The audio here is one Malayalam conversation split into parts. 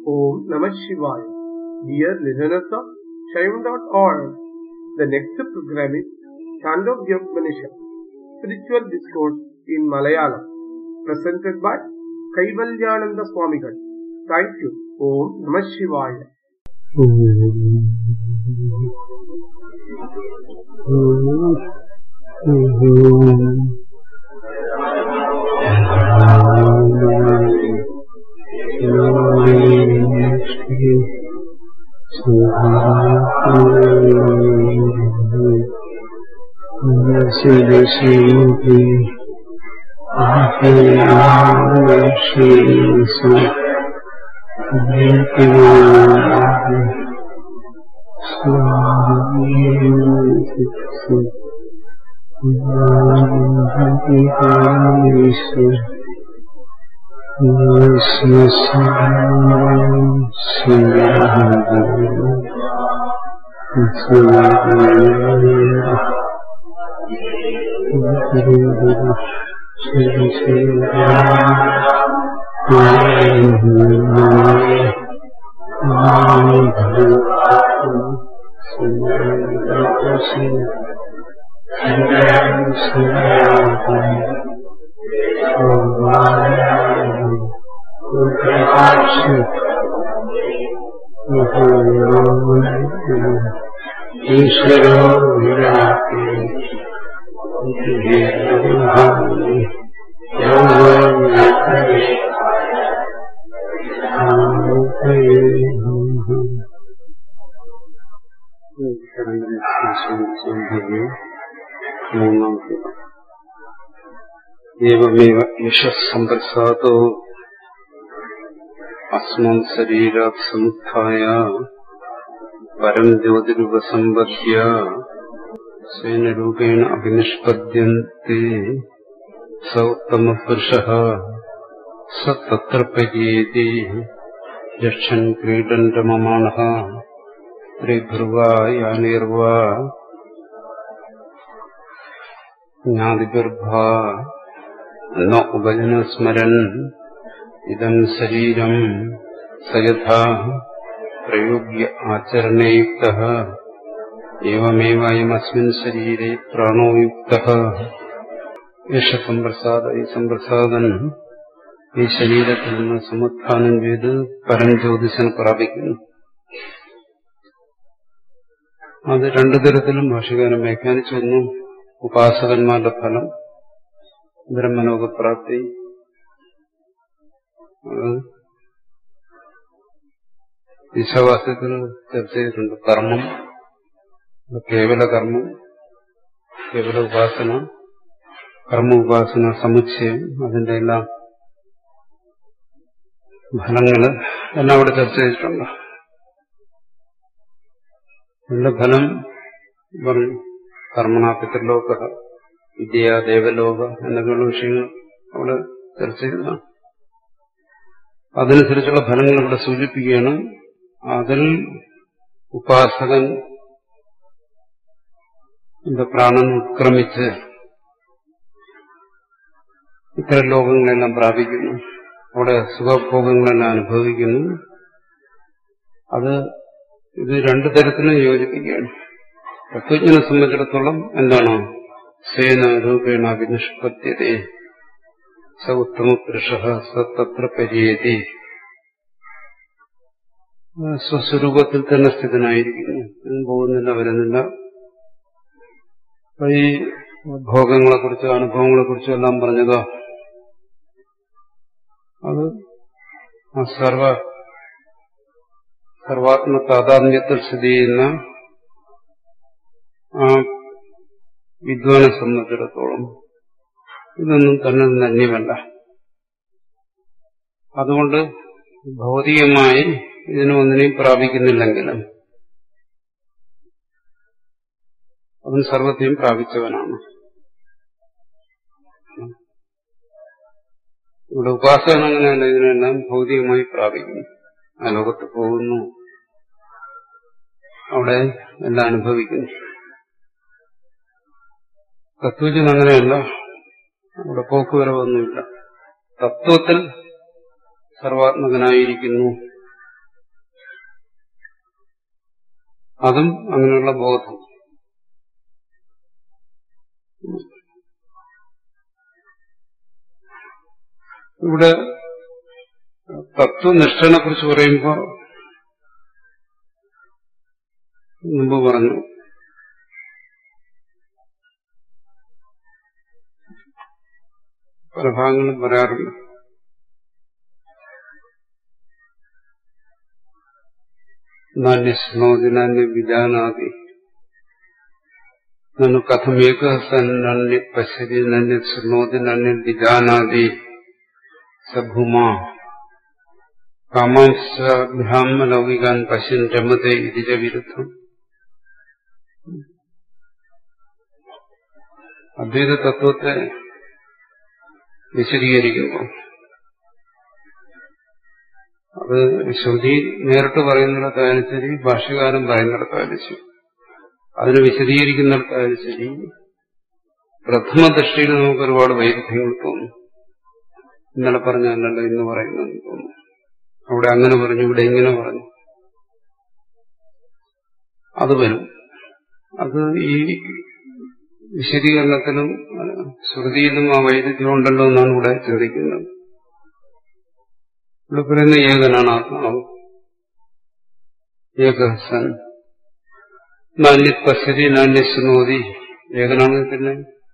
Om Namah Shivaya. Dear listeners of Shaivan.org, the next program is Chandogya Spiritual Discourse in Malayalam, presented by Kaivalyananda Swamigal. Thank you. Om Namah Shivaya. ഈശ്വരോ ഏവമേവ യശസ്സമ്പ്രസാദോ അസ്മാൻ ശരീരാത് സമുത്ഥായ പരം ജ്യോതിരുപസമ്പദ്യ സ്വേനരൂപേണ അഭിനിഷ്പദ്യന്തി സൗത്തമപുരുഷ സ തത്ര പര്യേതി യക്ഷൻ ക്രീഡൻ രമമാണ ത്രിഭ്രുവാ യാനീർവാ ജ്ഞാതിബിർഭാ ന ഉപജന സ്മരൻ ഇതം ശരീരം സയഥാ പ്രയോഗ്യ ആചരണയുക്ത ഏവമേവയമസ്മിൻ ശരീരെ പ്രാണോയുക്ത യശ സമ്പ്രസാദ ഈ സമ്പ്രസാദൻ ഈ ശരീരത്തിൽ നിന്ന് സമുത്ഥാനം ചെയ്ത് പരംജ്യോതിഷൻ പ്രാപിക്കുന്നു അത് രണ്ടു തരത്തിലും ഭാഷകാരം വ്യാഖ്യാനിച്ചു വന്നു ഉപാസകന്മാരുടെ ഫലം ബ്രഹ്മലോകപ്രാപ്തി അത് ഈശാവാസ്യത്തിൽ ചർച്ച ചെയ്തിട്ടുണ്ട് കർമ്മം കേവല കർമ്മം കേവല ഉപാസന കർമ്മ ഉപാസന സമുച്ചയം അതിന്റെ എല്ലാം ഫലങ്ങള് എല്ലാം അവിടെ ചർച്ച ചെയ്തിട്ടുണ്ട് അതിന്റെ ഫലം പറഞ്ഞു കർമ്മണ പിതൃലോക വിദ്യ ദേവലോക എന്നൊക്കെയുള്ള വിഷയങ്ങൾ അവിടെ ചർച്ച ചെയ്തതാണ് അതനുസരിച്ചുള്ള ഫലങ്ങൾ ഇവിടെ സൂചിപ്പിക്കുകയാണ് അതിൽ ഉപാസകൻ പ്രാണൻ ഉത്ക്രമിച്ച് ഇത്തരം ലോകങ്ങളെല്ലാം പ്രാപിക്കുന്നു അവിടെ സുഖഭോഗങ്ങളെല്ലാം അനുഭവിക്കുന്നു അത് ഇത് രണ്ടു തരത്തിലും യോജിപ്പിക്കുകയാണ് തത്വജ്ഞനെ സംബന്ധിച്ചിടത്തോളം എന്താണ് സേന രൂപേണ അഭിനിഷ്പത്യത സ ഉത്തമ പുരുഷ സ തത്ര പര്യേതി സ്വസ്വരൂപത്തിൽ തന്നെ സ്ഥിതനായിരിക്കുന്നു പോകുന്നില്ല വരുന്നില്ല ഈ ഭോഗങ്ങളെ കുറിച്ച് അനുഭവങ്ങളെ കുറിച്ചും എല്ലാം പറഞ്ഞതോ അത് ആ സർവ സർവാത്മ താതാത്മ്യത്തിൽ സ്ഥിതി ചെയ്യുന്ന ആ വിദ്വാനെ സംബന്ധിച്ചിടത്തോളം ഇതൊന്നും തന്നെ നന്യമല്ല അതുകൊണ്ട് ഭൗതികമായി ഇതിനൊന്നിനെയും പ്രാപിക്കുന്നില്ലെങ്കിലും അവൻ സർവത്തെയും പ്രാപിച്ചവനാണ് ഇവിടെ ഉപാസന അങ്ങനെയല്ല ഇതിനെല്ലാം ഭൗതികമായി പ്രാപിക്കുന്നു ആ ലോകത്ത് പോകുന്നു അവിടെ എല്ലാം അനുഭവിക്കുന്നു തത്വജ്ഞൻ അങ്ങനെയല്ല അവിടെ പോക്കുവരവൊന്നുമില്ല തത്വത്തിൽ സർവാത്മകനായിരിക്കുന്നു അതും അങ്ങനെയുള്ള ബോധം ഇവിടെ തത്വനിഷ്ഠനെ കുറിച്ച് പറയുമ്പോൾ മുമ്പ് പറഞ്ഞു പല ഭാഗങ്ങളും പറയാറുണ്ട് നാന്യ ശൃണോതി നാന്യ വിജാനാതി നന്നു കഥമേക സൻ നന്യ പശ്യതി നന്യ ശൃണോതി നന്യ വിജാനാതി സഭൂമ കാമാംശ ബ്രാഹ്മലൗകികാൻ പശ്യൻ രമത്തെ ഇതിജ വിരുദ്ധം അദ്വൈത തത്വത്തെ വിശദീകരിക്കുമ്പോൾ അത് ശ്രുതി നേരിട്ട് പറയുന്നിടത്തായാലും ശരി ഭാഷ്യകാരൻ പറയുന്നിടത്തായാലും ശരി അതിനെ വിശദീകരിക്കുന്നിടത്തായാലും ശരി പ്രഥമ ദൃഷ്ടിയിൽ നമുക്ക് ഒരുപാട് വൈരുദ്ധ്യങ്ങൾ തോന്നും ഇന്നലെ പറഞ്ഞല്ലോ ഇന്ന് പറയുന്നെന്ന് തോന്നുന്നു അവിടെ അങ്ങനെ പറഞ്ഞു ഇവിടെ ഇങ്ങനെ പറഞ്ഞു അത് വരും അത് ഈ വിശദീകരണത്തിലും ശ്രുതിയിലും ആ വൈരുദ്ധ്യം ഉണ്ടല്ലോ എന്നാണ് ഇവിടെ ചിന്തിക്കുന്നത് ഇവിടെ പറയുന്ന ഏകനാണ് ആത്മാവ് ഏകസൻ നാന്യ പശ്യതി നാന്യ ശൃണോതി ഏകനാണെങ്കിൽ പിന്നെ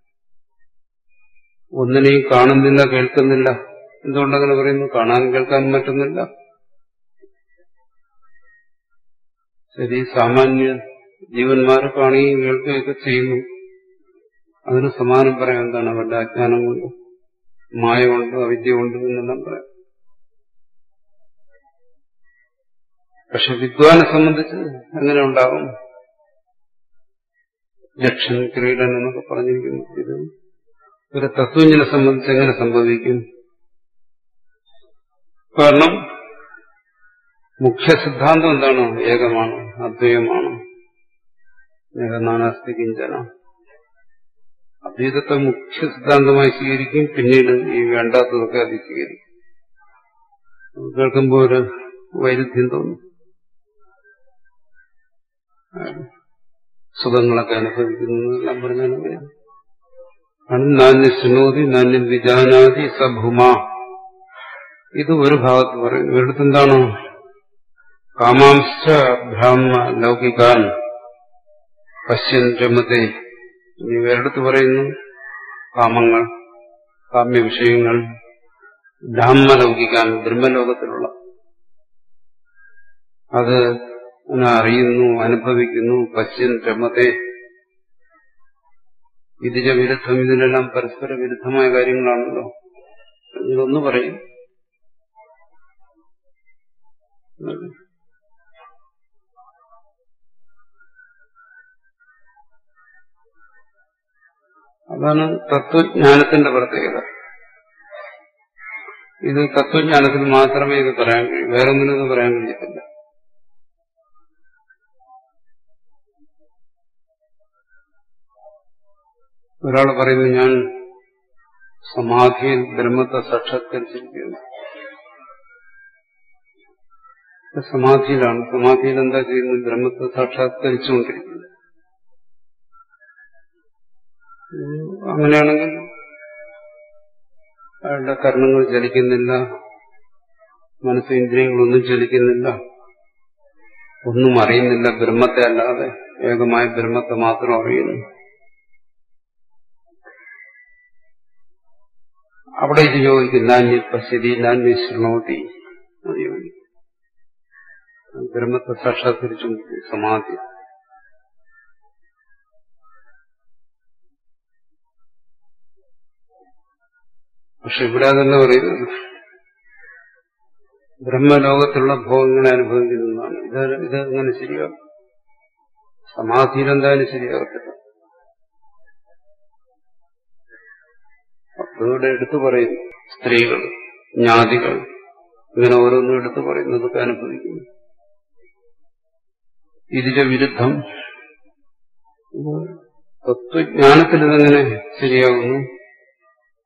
ഒന്നിനെയും കാണുന്നില്ല കേൾക്കുന്നില്ല എന്തുകൊണ്ടങ്ങനെ പറയുന്നു കാണാൻ കേൾക്കാൻ പറ്റുന്നില്ല ശരി സാമാന്യ ജീവന്മാരെ കാണുകയും കേൾക്കുകയൊക്കെ ചെയ്യുന്നു അതിന് സമാനം പറയാം എന്താണ് അവരുടെ അജ്ഞാനം കൊണ്ട് മായ കൊണ്ട് അവിദ്യ കൊണ്ട് എന്നെല്ലാം പറയാം പക്ഷെ വിദ്വാനെ സംബന്ധിച്ച് എങ്ങനെ ഉണ്ടാകും ലക്ഷൻ ക്രീഡൻ എന്നൊക്കെ പറഞ്ഞിരിക്കുന്നു ഇത് ഒരു തത്വജ്ഞനെ സംബന്ധിച്ച് എങ്ങനെ സംഭവിക്കും കാരണം മുഖ്യ സിദ്ധാന്തം എന്താണ് ഏകമാണ് അദ്വൈതമാണ് ഏകനാനാസ്തി കിഞ്ചന അദ്വൈതത്തെ മുഖ്യ സിദ്ധാന്തമായി സ്വീകരിക്കും പിന്നീട് ഈ വേണ്ടാത്തതൊക്കെ അത് സ്വീകരിക്കും കേൾക്കുമ്പോൾ ഒരു വൈരുദ്ധ്യം തോന്നും സുഖങ്ങളൊക്കെ അനുഭവിക്കുന്നതെല്ലാം പറഞ്ഞാൽ അങ്ങനെയാണ് നാന്യ ശൃണോതി നാന്യം വിജാനാതി സഭുമ ഇത് ഒരു ഭാഗത്ത് പറയുന്നു ഒരിടത്ത് എന്താണ് കാമാംശ ബ്രാഹ്മ ലൗകികാൻ പശ്യൻ രമത്തെ ഇനി വേറെടുത്ത് പറയുന്നു കാമങ്ങൾ കാമ്യ വിഷയങ്ങൾ ബ്രാഹ്മലൗകികാൻ ബ്രഹ്മലോകത്തിലുള്ള അത് അറിയുന്നു അനുഭവിക്കുന്നു പശ്യൻ രമത്തെ ഇതിജ വിരുദ്ധം ഇതിനെല്ലാം പരസ്പര വിരുദ്ധമായ കാര്യങ്ങളാണല്ലോ ഇതൊന്ന് പറയും അതാണ് തത്വജ്ഞാനത്തിന്റെ പ്രത്യേകത ഇത് തത്വജ്ഞാനത്തിൽ മാത്രമേ ഇത് പറയാൻ കഴിയൂ വേറൊന്നിനും ഇത് പറയാൻ കഴിയത്തില്ല ഒരാൾ പറയുന്നു ഞാൻ സമാധിയിൽ ബ്രഹ്മത്തെ സാക്ഷാത്കരിച്ചിരിക്കുന്നു സമാധിയിലാണ് സമാധിയിൽ എന്താ ചെയ്യുന്നത് ബ്രഹ്മത്തെ സാക്ഷാത്കരിച്ചുകൊണ്ടിരിക്കുന്നു അങ്ങനെയാണെങ്കിൽ അയാളുടെ കർണങ്ങൾ ചലിക്കുന്നില്ല മനസ്സ് ഇന്ദ്രിയങ്ങളൊന്നും ചലിക്കുന്നില്ല ഒന്നും അറിയുന്നില്ല ബ്രഹ്മത്തെ അല്ലാതെ ഏകമായ ബ്രഹ്മത്തെ മാത്രം അറിയുന്നു അവിടെ ഇത് ചോദിക്കും നാന്യ പശ്യതി നാന്യ ശൃണോതി അത് ചോദിക്കും ബ്രഹ്മത്തെ സാക്ഷാത്കരിച്ചു സമാധി പക്ഷെ ഇവിടെ അതല്ല പറയുന്നത് ബ്രഹ്മലോകത്തിലുള്ള ഭോഗങ്ങളെ അനുഭവിക്കുന്നതാണ് ഇത് ഇത് അങ്ങനെ ശരിയാകും സമാധിയിൽ എന്തായാലും ശരിയാകത്തില്ല അതുകൂടെ എടുത്തു പറയുന്നു സ്ത്രീകൾ ജ്ഞാതികൾ ഇങ്ങനെ ഓരോന്നും എടുത്തു പറയുന്നതൊക്കെ അനുഭവിക്കുന്നു ഇതിന്റെ വിരുദ്ധം തത്വജ്ഞാനത്തിൽ ഇതെങ്ങനെ ശരിയാകുന്നു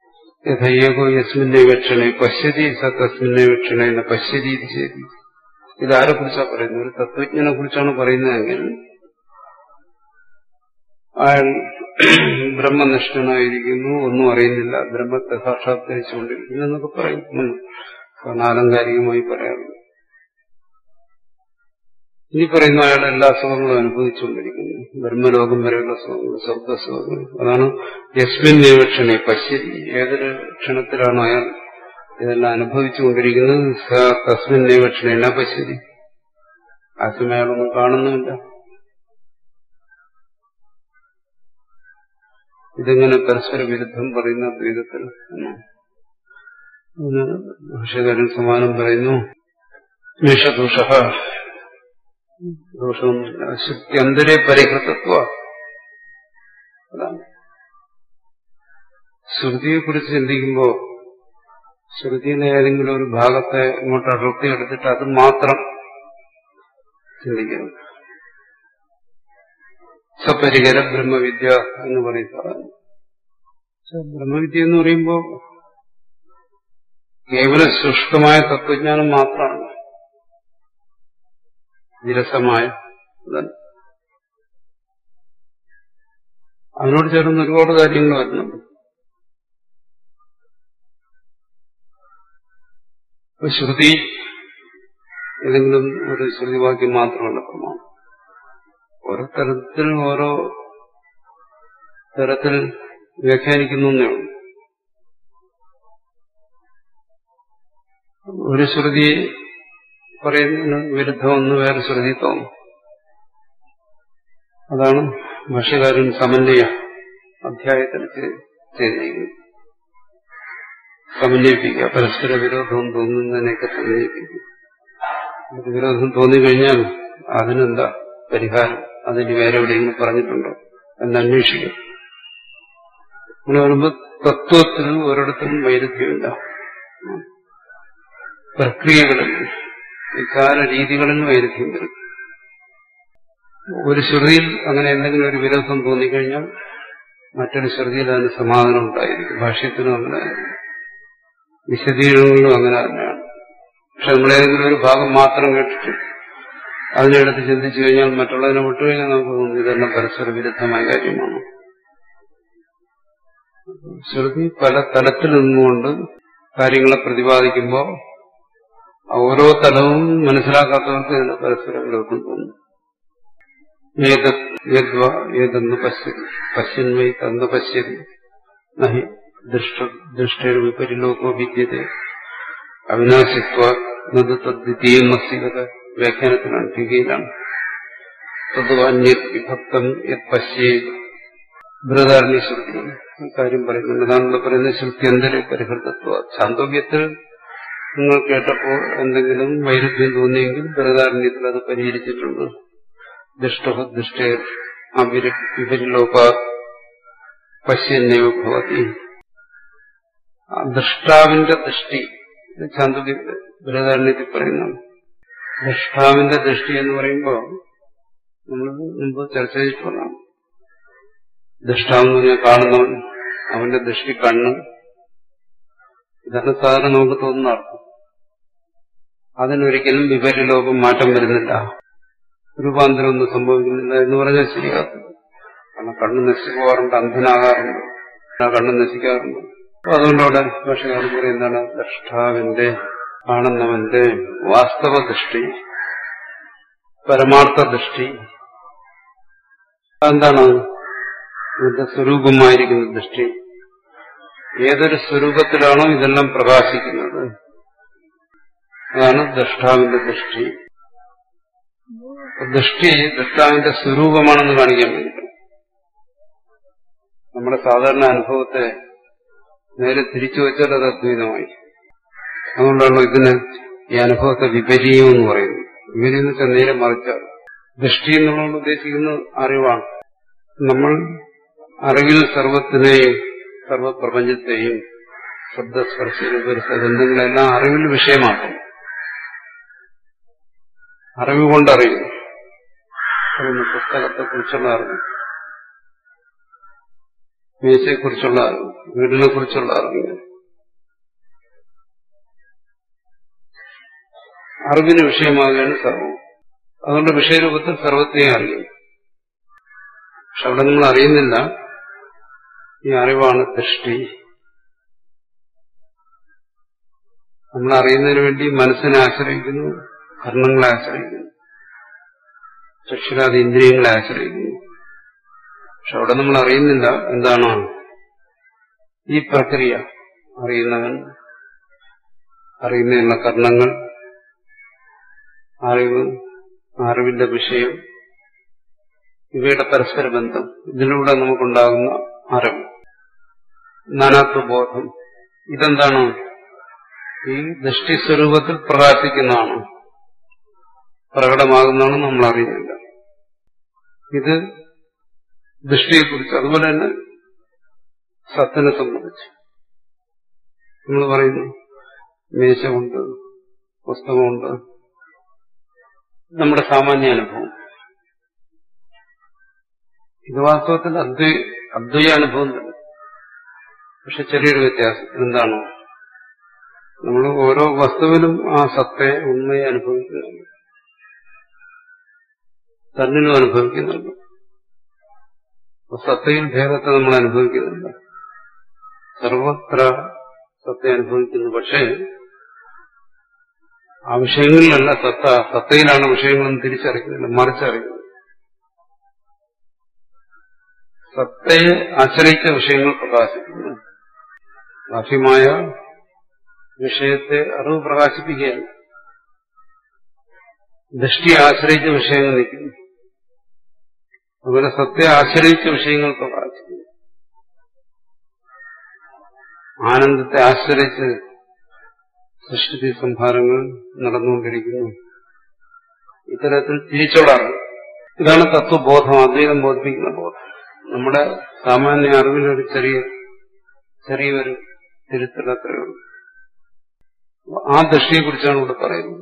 യഥയേകോ യസ്മിന്റെ വീക്ഷണേ പശ്യതി സ തസ്മിന്റെ വീക്ഷണേ പശ്യതി ഇത് ശരി ഇതാരെ കുറിച്ചാണ് പറയുന്നത് ഒരു തത്വജ്ഞനെ കുറിച്ചാണ് പറയുന്നതെങ്കിൽ അയാൾ ബ്രഹ്മനിഷ്ഠനായിരിക്കുന്നു ഒന്നും അറിയുന്നില്ല ബ്രഹ്മത്തെ സാക്ഷാത്കരിച്ചുകൊണ്ടിരിക്കുന്നു എന്നൊക്കെ പറയുന്നു കാരണം ആലങ്കാരികമായി പറയാറുണ്ട് ഇനി പറയുന്ന അയാൾ എല്ലാ സുഖങ്ങളും അനുഭവിച്ചുകൊണ്ടിരിക്കുന്നു ബ്രഹ്മലോകം വരെയുള്ള സുഖങ്ങൾ സ്വർഗസുഖങ്ങൾ അതാണ് യസ്മിൻ നിരീക്ഷണെ പശ്യതി ഏതൊരു ക്ഷണത്തിലാണ് അയാൾ ഇതെല്ലാം അനുഭവിച്ചുകൊണ്ടിരിക്കുന്നത് സ തസ്മിൻ നിരീക്ഷണ എന്നാ പശ്യതി ആ സമയം അയാളൊന്നും കാണുന്നുമില്ല ഇതെങ്ങനെ പരസ്പര വിരുദ്ധം പറയുന്ന ദ്വൈതത്തിൽ ഭാഷകാരൻ സമാനം പറയുന്നു മേഷദോഷ ദോഷമൊന്നുമില്ല ശുദ്ധി അന്തരെ പരിഹൃതത്വ അതാണ് ശ്രുതിയെ കുറിച്ച് ചിന്തിക്കുമ്പോൾ ശ്രുതിയിലെ ഏതെങ്കിലും ഒരു ഭാഗത്തെ ഇങ്ങോട്ട് അടർത്തി എടുത്തിട്ട് അത് മാത്രം ചിന്തിക്കുന്നു സപരികര ബ്രഹ്മവിദ്യ എന്ന് പറയുന്നതാണ് ബ്രഹ്മവിദ്യ എന്ന് പറയുമ്പോൾ കേവലം ശുഷ്കമായ തത്വജ്ഞാനം മാത്രമാണ് വിരസമായ അതിനോട് ചേർന്ന് ഒരുപാട് കാര്യങ്ങൾ വരുന്നുണ്ട് ഇപ്പൊ ശ്രുതി ഏതെങ്കിലും ഒരു ശ്രുതിവാക്യം മാത്രമല്ല പ്രമാണം ഓരോ തരത്തിൽ ഓരോ തരത്തിൽ വ്യാഖ്യാനിക്കുന്നു എന്നേ ഉള്ളൂ ഒരു ശ്രുതി പറയുന്നതിന് വിരുദ്ധമെന്ന് വേറെ ശ്രുതി തോന്നും അതാണ് ഭാഷ്യകാരൻ സമന്വയ അധ്യായത്തിൽ ചെയ്തിരിക്കുന്നത് സമന്വയിപ്പിക്കുക പരസ്പര വിരോധം തോന്നുന്നതിനെയൊക്കെ സമന്വയിപ്പിക്കുക വിരോധം തോന്നിക്കഴിഞ്ഞാൽ അതിനെന്താ പരിഹാരം അതിന് വേറെ എവിടെയെങ്കിലും പറഞ്ഞിട്ടുണ്ടോ എന്ന് അന്വേഷിക്കും അങ്ങനെ വരുമ്പോൾ തത്വത്തിൽ ഒരിടത്തും വൈരുദ്ധ്യമില്ല പ്രക്രിയകളിൽ വികാര രീതികളിൽ വൈരുദ്ധ്യം വരും ഒരു ശ്രുതിയിൽ അങ്ങനെ എന്തെങ്കിലും ഒരു വിരോധം തോന്നിക്കഴിഞ്ഞാൽ മറ്റൊരു ശ്രുതിയിൽ അതിന് സമാധാനം ഉണ്ടായിരിക്കും ഭാഷ്യത്തിനും അങ്ങനെ വിശദീകരണങ്ങളിലും അങ്ങനെ തന്നെയാണ് പക്ഷെ നമ്മളേതെങ്കിലും ഒരു ഭാഗം മാത്രം കേട്ടിട്ട് അതിനെടുത്ത് ചിന്തിച്ചു കഴിഞ്ഞാൽ മറ്റുള്ളതിനെ വിട്ടുകഴിഞ്ഞാൽ നമുക്ക് തോന്നുന്നു ഇതെല്ലാം പരസ്പര വിരുദ്ധമായ കാര്യമാണ് ശ്രുതി പല തലത്തിൽ നിന്നുകൊണ്ട് കാര്യങ്ങളെ പ്രതിപാദിക്കുമ്പോൾ ഓരോ തലവും മനസ്സിലാക്കാത്തവർക്ക് ഇതിന് പരസ്പര വിരോധം തോന്നും ഏതെന്ന് പശ്യതി പശ്യന്മയി തന്ന് പശ്യതി നഹി ദൃഷ്ട വിപരിലോകോ വിദ്യത അവിനാശിത്വ തദ്വിതീയം മസ്തികത വ്യാഖ്യാനത്തിലാണ് ടീകയിലാണ് തദ്വാന്യത് വിഭക്തം യത് പശ്യേ ബൃഹദാരണ്യ ശ്രുതി കാര്യം പറയുന്നുണ്ട് അതാണല്ലോ പറയുന്നത് ശ്രുതി എന്തര പരിഹൃതത്വ ചാന്തോക്യത്തിൽ നിങ്ങൾ കേട്ടപ്പോൾ എന്തെങ്കിലും വൈരുദ്ധ്യം തോന്നിയെങ്കിൽ ബൃഹദാരണ്യത്തിൽ അത് പരിഹരിച്ചിട്ടുണ്ട് ദുഷ്ട ദുഷ്ട വിപരിലോക പശ്യന്നേവ ഭവതി ദൃഷ്ടാവിന്റെ ദൃഷ്ടി ചാന്തോക്യ ബൃഹദാരണ്യത്തിൽ പറയുന്നതാണ് ദൃഷ്ടാവിന്റെ ദൃഷ്ടി എന്ന് പറയുമ്പോൾ നമ്മൾ മുമ്പ് ചർച്ച ചെയ്തിട്ടുള്ളതാണ് ദൃഷ്ടാവെന്ന് പറഞ്ഞാൽ കാണുന്നവൻ അവന്റെ ദൃഷ്ടി കണ്ണ് ഇതാണ് സാധാരണ നമുക്ക് തോന്നുന്ന അർത്ഥം അതിനൊരിക്കലും വിപരിലോകം മാറ്റം വരുന്നില്ല രൂപാന്തരം ഒന്നും സംഭവിക്കുന്നില്ല എന്ന് പറഞ്ഞാൽ ശരിയാകത്തില്ല കാരണം കണ്ണ് നശിച്ചു പോകാറുണ്ട് അന്ധനാകാറുണ്ട് ആ കണ്ണ് നശിക്കാറുണ്ട് അപ്പൊ അതുകൊണ്ട് അവിടെ ഭാഷകാരൻ പറയുന്നതാണ് ദ്രഷ്ടാവിന്റെ കാണുന്നവന്റെ വാസ്തവ ദൃഷ്ടി പരമാർത്ഥ ദൃഷ്ടി എന്താണ് ഇതിന്റെ സ്വരൂപമായിരിക്കുന്ന ദൃഷ്ടി ഏതൊരു സ്വരൂപത്തിലാണോ ഇതെല്ലാം പ്രകാശിക്കുന്നത് അതാണ് ദ്രഷ്ടാവിന്റെ ദൃഷ്ടി ദൃഷ്ടി ദ്രഷ്ടാവിന്റെ സ്വരൂപമാണെന്ന് കാണിക്കാൻ വേണ്ടിയിട്ട് നമ്മുടെ സാധാരണ അനുഭവത്തെ നേരെ തിരിച്ചു വെച്ചാൽ അത് അദ്വൈതമായി അതുകൊണ്ടാണല്ലോ ഇതിന് ഈ അനുഭവത്തെ വിപരീയം എന്ന് പറയുന്നത് വിപരീയം എന്ന് വെച്ചാൽ നേരെ മറിച്ചാണ് ദൃഷ്ടി എന്നുള്ളത് ഉദ്ദേശിക്കുന്നത് അറിവാണ് നമ്മൾ അറിവിൽ സർവത്തിനെയും സർവപ്രപഞ്ചത്തെയും ശബ്ദസ്പർശ ബന്ധങ്ങളെല്ലാം അറിവിൽ വിഷയമാക്കും അറിവ് കൊണ്ടറിയുന്നു പുസ്തകത്തെക്കുറിച്ചുള്ള അറിവ് മേശയെക്കുറിച്ചുള്ള അറിവ് വീടിനെ കുറിച്ചുള്ള അറിവ് അറിവിന് വിഷയമാകുകയാണ് സർവം അതുകൊണ്ട് വിഷയരൂപത്തിൽ സർവത്തെയും അറിയും പക്ഷെ അവിടെ നമ്മൾ അറിയുന്നില്ല ഈ അറിവാണ് ദൃഷ്ടി നമ്മൾ അറിയുന്നതിന് വേണ്ടി മനസ്സിനെ ആശ്രയിക്കുന്നു കർണങ്ങളെ ആശ്രയിക്കുന്നു ചക്ഷുരാതി ഇന്ദ്രിയങ്ങളെ ആശ്രയിക്കുന്നു പക്ഷെ അവിടെ നമ്മൾ അറിയുന്നില്ല എന്താണ് ഈ പ്രക്രിയ അറിയുന്നവൻ അറിയുന്നതിനുള്ള കർണങ്ങൾ അറിവ് അറിവിന്റെ വിഷയം ഇവയുടെ പരസ്പര ബന്ധം ഇതിലൂടെ നമുക്കുണ്ടാകുന്ന അറിവ് നാനാത്വബോധം ഇതെന്താണ് ഈ ദൃഷ്ടിസ്വരൂപത്തിൽ പ്രകാശിക്കുന്നതാണ് പ്രകടമാകുന്നതാണ് നമ്മൾ അറിയുന്നില്ല ഇത് ദൃഷ്ടിയെക്കുറിച്ച് അതുപോലെ തന്നെ സത്തിനെ സംബന്ധിച്ച് നമ്മൾ പറയുന്നു മേശമുണ്ട് പുസ്തകമുണ്ട് നമ്മുടെ സാമാന്യ അനുഭവം ഇത് വാസ്തവത്തിൽ അദ്വൈ അദ്വൈയ അനുഭവം തന്നെ പക്ഷെ ചെറിയൊരു വ്യത്യാസം എന്താണ് നമ്മൾ ഓരോ വസ്തുവിലും ആ സത്തെ ഉണ്മയെ അനുഭവിക്കുന്നുണ്ട് തന്നിലും അനുഭവിക്കുന്നുണ്ട് സത്തയിൽ ഭേദത്തെ നമ്മൾ അനുഭവിക്കുന്നില്ല സർവത്ര സത്ത അനുഭവിക്കുന്നു പക്ഷേ ആ വിഷയങ്ങളിലല്ല സത്ത സത്തയിലാണ് വിഷയങ്ങളൊന്നും തിരിച്ചറിയുന്നില്ല മറിച്ചറിയുന്നത് സത്തയെ ആശ്രയിച്ച വിഷയങ്ങൾ പ്രകാശിക്കുന്നു ബാഹ്യമായ വിഷയത്തെ അറിവ് പ്രകാശിപ്പിക്കുകയാണ് ദൃഷ്ടിയെ ആശ്രയിച്ച വിഷയങ്ങൾ നിൽക്കുന്നു അതുപോലെ സത്യത്തെ ആശ്രയിച്ച വിഷയങ്ങൾ പ്രകാശിക്കുന്നു ആനന്ദത്തെ ആശ്രയിച്ച് സൃഷ്ടി സംഹാരങ്ങൾ നടന്നുകൊണ്ടിരിക്കുന്നു ഇത്തരത്തിൽ തിരിച്ചോടാറ് ഇതാണ് തത്വബോധം അദ്വൈതം ബോധിപ്പിക്കുന്ന ബോധം നമ്മുടെ സാമാന്യ അറിവിലൊരു ചെറിയ ചെറിയൊരു തിരുത്തൽ അത്രയുള്ളൂ ആ ദൃഷ്ടിയെക്കുറിച്ചാണ് ഇവിടെ പറയുന്നത്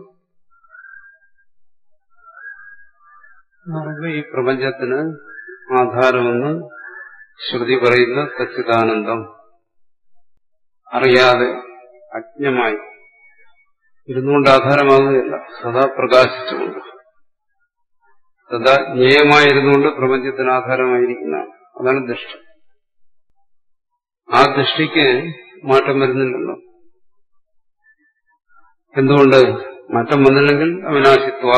ഈ പ്രപഞ്ചത്തിന് ആധാരമെന്ന് ശ്രുതി പറയുന്ന സച്ചിദാനന്ദം അറിയാതെ അജ്ഞമായി ഇരുന്നുകൊണ്ട് ആധാരമാകുകയല്ല സദാ പ്രകാശിച്ചുകൊണ്ട് സദാ ജ്ഞേയമായിരുന്നുകൊണ്ട് പ്രപഞ്ചത്തിന് ആധാരമായിരിക്കുന്നതാണ് അതാണ് ദൃഷ്ടി ആ ദൃഷ്ടിക്ക് മാറ്റം വരുന്നില്ലല്ലോ എന്തുകൊണ്ട് മാറ്റം വന്നില്ലെങ്കിൽ അവിനാശിത്വ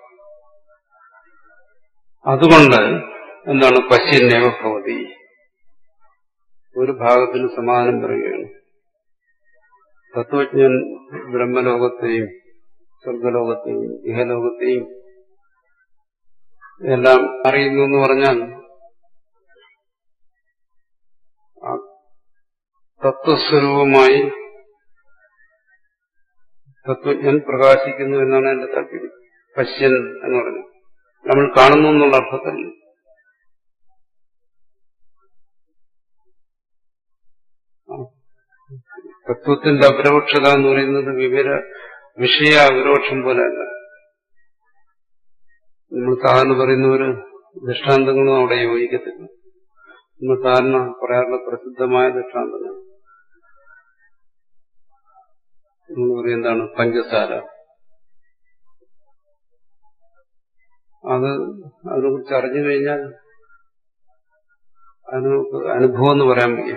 അതുകൊണ്ട് എന്താണ് പശ്യന്യവ ഭവതി ഒരു ഭാഗത്തിന് സമാധാനം പറയുകയാണ് തത്വജ്ഞൻ ബ്രഹ്മലോകത്തെയും സ്വർഗലോകത്തെയും ഇഹലോകത്തെയും എല്ലാം അറിയുന്നു എന്ന് പറഞ്ഞാൽ തത്വസ്വരൂപമായി തത്വജ്ഞൻ പ്രകാശിക്കുന്നു എന്നാണ് എന്റെ താല്പര്യം പശ്യൻ എന്ന് പറഞ്ഞു നമ്മൾ കാണുന്നു എന്നുള്ള അർത്ഥത്തിൽ തത്വത്തിന്റെ അപരോക്ഷത എന്ന് പറയുന്നത് വിവര വിഷയ അപരോക്ഷം പോലെയല്ല നമ്മൾ സാധാരണ പറയുന്ന ഒരു ദൃഷ്ടാന്തങ്ങളും അവിടെ യോജിക്കത്തില്ല നമ്മൾ സാധാരണ പറയാറുള്ള പ്രസിദ്ധമായ ദൃഷ്ടാന്തങ്ങൾ നമ്മൾ പറയും എന്താണ് പഞ്ചസാര അത് അതിനെക്കുറിച്ച് അറിഞ്ഞു കഴിഞ്ഞാൽ അത് നമുക്ക് അനുഭവം എന്ന് പറയാൻ വയ്യ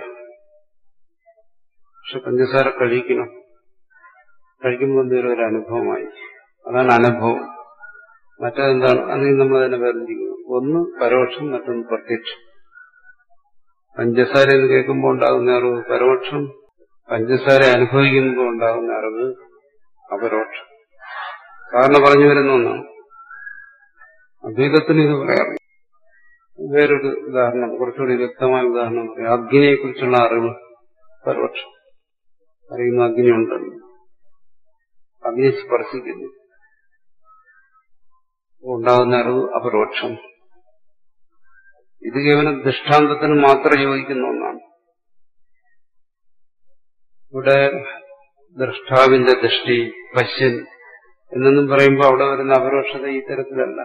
പക്ഷെ പഞ്ചസാര കഴിക്കണം കഴിക്കുമ്പോൾ എന്തെങ്കിലും ഒരു അനുഭവമായി അതാണ് അനുഭവം മറ്റേതെന്താണ് അതിൽ നമ്മൾ തന്നെ വേർതിരിക്കുന്നു ഒന്ന് പരോക്ഷം മറ്റൊന്ന് പ്രത്യക്ഷം പഞ്ചസാര എന്ന് കേൾക്കുമ്പോൾ ഉണ്ടാകുന്ന അറിവ് പരോക്ഷം പഞ്ചസാര അനുഭവിക്കുമ്പോൾ ഉണ്ടാകുന്ന അറിവ് അപരോക്ഷം സാറിന് പറഞ്ഞു വരുന്ന ഒന്നാണ് അദ്വൈതത്തിന് ഇത് പറയാറ് വേറൊരു ഉദാഹരണം കുറച്ചുകൂടി വ്യക്തമായ ഉദാഹരണം പറയാം അഗ്നിയെ കുറിച്ചുള്ള അറിവ് പരോക്ഷം അറിയുന്ന അഗ്നി ഉണ്ടല്ലോ അഗ്നി സ്പർശിക്കുന്നു ഉണ്ടാകുന്ന അറിവ് അപരോക്ഷം ഇത് കേവലം ദൃഷ്ടാന്തത്തിന് മാത്രം യോജിക്കുന്ന ഒന്നാണ് ഇവിടെ ദ്രഷ്ടാവിന്റെ ദൃഷ്ടി പശ്യൻ എന്നൊന്നും പറയുമ്പോൾ അവിടെ വരുന്ന അപരോക്ഷത ഈ തരത്തിലല്ല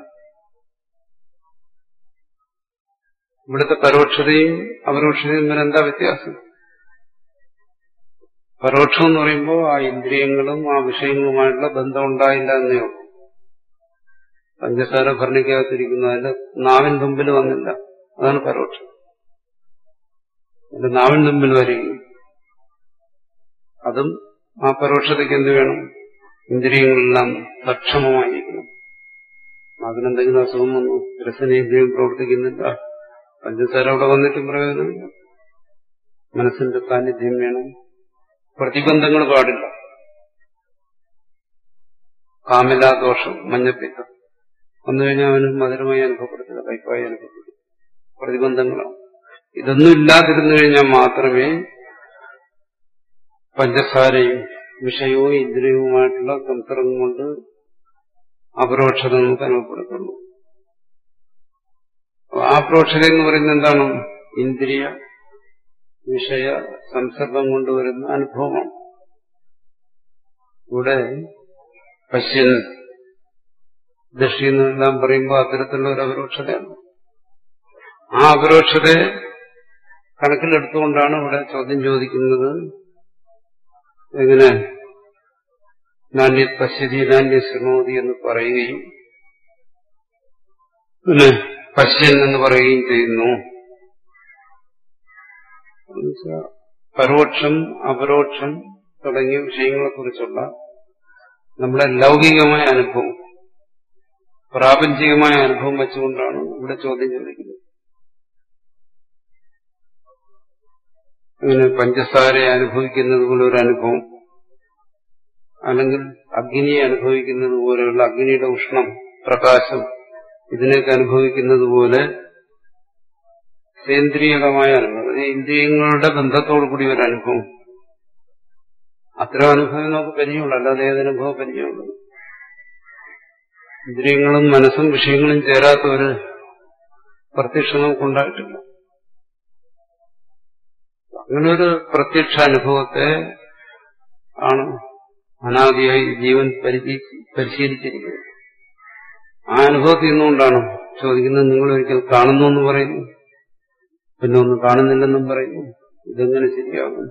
ഇവിടുത്തെ പരോക്ഷതയും അപരോക്ഷതയും തമ്മിൽ എന്താ വ്യത്യാസം പരോക്ഷം എന്ന് പറയുമ്പോൾ ആ ഇന്ദ്രിയങ്ങളും ആ വിഷയങ്ങളുമായിട്ടുള്ള ബന്ധം ഉണ്ടായില്ല എന്നേ ഉള്ളൂ പഞ്ചസാര ഭരണിക്കകത്തിരിക്കുന്ന അതിന്റെ നാവിൻ തുമ്പിൽ വന്നില്ല അതാണ് പരോക്ഷം അതിന്റെ നാവിൻ തുമ്പിൽ വരികയും അതും ആ പരോക്ഷതയ്ക്ക് എന്ത് വേണം ഇന്ദ്രിയങ്ങളെല്ലാം സക്ഷമമായിരിക്കണം അതിനെന്തെങ്കിലും അസുഖം വന്നു രസനേന്ദ്രിയം പ്രവർത്തിക്കുന്നില്ല പഞ്ചസാര അവിടെ വന്നിട്ടും പ്രയോജനമില്ല മനസ്സിന്റെ സാന്നിധ്യം വേണം പ്രതിബന്ധങ്ങൾ പാടില്ല കാമിലാദോഷം മഞ്ഞപ്പിത്തം വന്നു കഴിഞ്ഞാൽ അവന് മധുരമായി അനുഭവപ്പെടുത്തില്ല കൈപ്പായി അനുഭവപ്പെടും പ്രതിബന്ധങ്ങളാണ് ഇതൊന്നും ഇല്ലാതിരുന്നു കഴിഞ്ഞാൽ മാത്രമേ പഞ്ചസാരയും വിഷയവും ഇന്ദ്രിയവുമായിട്ടുള്ള സംസർഗം കൊണ്ട് അപരോക്ഷത നമുക്ക് അനുഭവപ്പെടുത്തുള്ളൂ ആ പ്രോക്ഷത എന്ന് പറയുന്നത് എന്താണ് ഇന്ദ്രിയ വിഷയ സംസർഗം കൊണ്ടുവരുന്ന അനുഭവമാണ് ഇവിടെ പശ്യൻ ദൃഷ്ടി എന്നെല്ലാം പറയുമ്പോൾ അത്തരത്തിലുള്ള ഒരു അപരോക്ഷതയാണ് ആ അപരോക്ഷതയെ കണക്കിലെടുത്തുകൊണ്ടാണ് ഇവിടെ ചോദ്യം ചോദിക്കുന്നത് എങ്ങനെ നാണ്യ പശ്യതി നാണ്യ ശൃണോതി എന്ന് പറയുകയും പിന്നെ പശ്യൻ എന്ന് പറയുകയും ചെയ്യുന്നു പരോക്ഷം അപരോക്ഷം തുടങ്ങിയ വിഷയങ്ങളെക്കുറിച്ചുള്ള നമ്മുടെ ലൗകികമായ അനുഭവം പ്രാപഞ്ചികമായ അനുഭവം വെച്ചുകൊണ്ടാണ് ഇവിടെ ചോദ്യം ചോദിക്കുന്നത് അങ്ങനെ പഞ്ചസാരയെ അനുഭവിക്കുന്നത് പോലെ ഒരു അനുഭവം അല്ലെങ്കിൽ അഗ്നിയെ അനുഭവിക്കുന്നത് പോലെയുള്ള അഗ്നിയുടെ ഉഷ്ണം പ്രകാശം ഇതിനെയൊക്കെ അനുഭവിക്കുന്നത് പോലെ സേന്ദ്രിയകമായ അനുഭവം ഇന്ദ്രിയങ്ങളുടെ ബന്ധത്തോടു കൂടി ഒരു അനുഭവം അത്തരം അനുഭവം നമുക്ക് പരിചയമുള്ളൂ അല്ലാതെ ഏതനുഭവം പരിചയമുള്ളൂ ഇന്ദ്രിയങ്ങളും മനസ്സും വിഷയങ്ങളും ചേരാത്ത ഒരു പ്രത്യക്ഷം നമുക്കുണ്ടായിട്ടില്ല അങ്ങനെ ഒരു പ്രത്യക്ഷ അനുഭവത്തെ ആണ് അനാദിയായി ജീവൻ പരിശീലിച്ചിരിക്കുന്നത് ആ അനുഭവത്തിൽ നിന്നുകൊണ്ടാണ് ചോദിക്കുന്നത് നിങ്ങൾ ഒരിക്കൽ കാണുന്നു എന്ന് പറയുന്നു പിന്നെ ഒന്നും കാണുന്നില്ലെന്നും പറയുന്നു ഇതെങ്ങനെ ശരിയാകും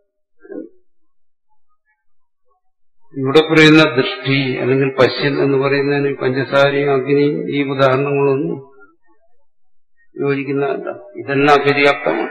ഇവിടെ പറയുന്ന ദൃഷ്ടി അല്ലെങ്കിൽ പശ്യൻ എന്ന് പറയുന്നതിന് പഞ്ചസാരയും അഗ്നിയും ഈ ഉദാഹരണങ്ങളൊന്നും യോജിക്കുന്നതല്ല ഇതെല്ലാം അപര്യാപ്തമാണ്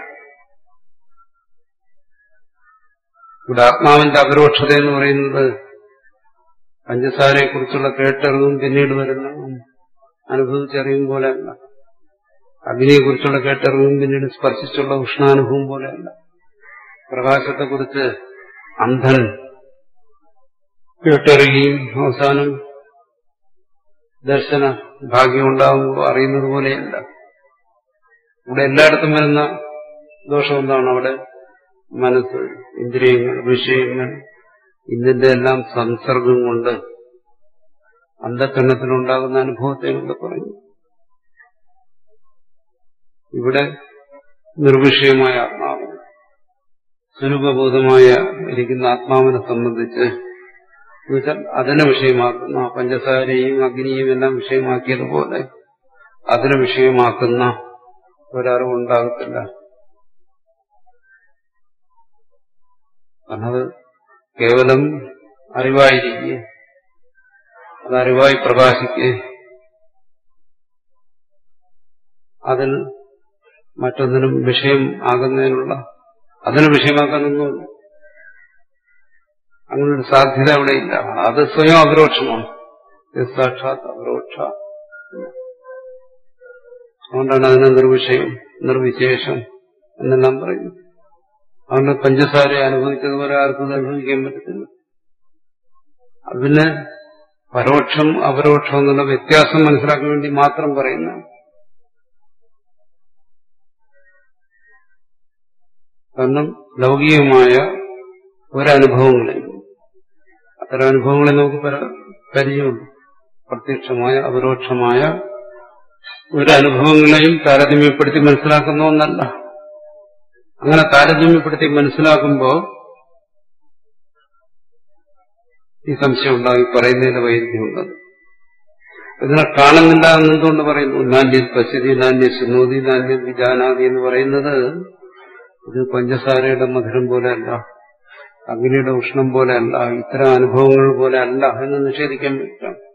ഇവിടെ ആത്മാവിന്റെ അപരോക്ഷത എന്ന് പറയുന്നത് പഞ്ചസാരയെ കുറിച്ചുള്ള കേട്ടറിവും പിന്നീട് വരുന്ന അനുഭവിച്ചറിയും പോലെയല്ല അഗ്നിയെ കുറിച്ചുള്ള കേട്ടറിവും പിന്നീട് സ്പർശിച്ചുള്ള ഉഷ്ണാനുഭവം പോലെയല്ല പ്രകാശത്തെക്കുറിച്ച് അന്ധൻ കേട്ടറിയുകയും അവസാനം ദർശന ഭാഗ്യം ഉണ്ടാകുമ്പോൾ അറിയുന്നത് പോലെയല്ല ഇവിടെ എല്ലായിടത്തും വരുന്ന ദോഷം എന്താണ് അവിടെ മനസ്സ് ഇന്ദ്രിയങ്ങൾ വിഷയങ്ങൾ ഇതിന്റെ എല്ലാം സംസർഗം കൊണ്ട് അന്ധക്കരണത്തിലുണ്ടാകുന്ന അനുഭവത്തെ കൊണ്ട് പറയുന്നു ഇവിടെ നിർവിഷയമായ ആത്മാവ് സ്വരൂപബോധമായ ഇരിക്കുന്ന ആത്മാവിനെ സംബന്ധിച്ച് എന്നുവെച്ചാൽ അതിനെ വിഷയമാക്കുന്ന പഞ്ചസാരയും അഗ്നിയും എല്ലാം വിഷയമാക്കിയതുപോലെ അതിനെ വിഷയമാക്കുന്ന ഒരറിവുണ്ടാകത്തില്ല കാരണം അത് കേവലം അറിവായിരിക്കെ അത് അറിവായി പ്രകാശിക്കെ അതിൽ മറ്റൊന്നിനും വിഷയം ആകുന്നതിനുള്ള അതിന് വിഷയമാക്കാനൊന്നുമില്ല അങ്ങനൊരു സാധ്യത അവിടെയില്ല അത് സ്വയം അപരോക്ഷമാണ് സാക്ഷാത് അപരോക്ഷ അതുകൊണ്ടാണ് അതിനെ നിർവിഷയം നിർവിശേഷം എന്നെല്ലാം പറയുന്നത് അതുകൊണ്ട് പഞ്ചസാര അനുഭവിച്ചതുപോലെ ആർക്കും ഇത് അനുഭവിക്കാൻ പറ്റത്തില്ല അതിന് പരോക്ഷം അപരോക്ഷം എന്നുള്ള വ്യത്യാസം മനസ്സിലാക്കാൻ വേണ്ടി മാത്രം പറയുന്ന കാരണം ലൗകികമായ ഒരനുഭവങ്ങളെ അത്തരം അനുഭവങ്ങളെ നമുക്ക് പരിചയമുണ്ട് പ്രത്യക്ഷമായ അപരോക്ഷമായ ഒരനുഭവങ്ങളെയും താരതമ്യപ്പെടുത്തി മനസ്സിലാക്കുന്ന ഒന്നല്ല അങ്ങനെ താരതമ്യപ്പെടുത്തി മനസ്സിലാക്കുമ്പോൾ ഈ സംശയം ഉണ്ടായി പറയുന്നതിന്റെ വൈരുദ്ധ്യമുണ്ട് ഇതിനെ കാണുന്നില്ല എന്നെന്തുകൊണ്ട് പറയുന്നു നാന്യ പശ്യതി നാന്യ ശുനോതി നാന്യ വിജാനാദി എന്ന് പറയുന്നത് ഇത് പഞ്ചസാരയുടെ മധുരം പോലെയല്ല അഗ്നിയുടെ ഉഷ്ണം പോലെ അല്ല ഇത്തരം അനുഭവങ്ങൾ പോലെ അല്ല എന്ന് നിഷേധിക്കാൻ വേണ്ടിയിട്ടാണ്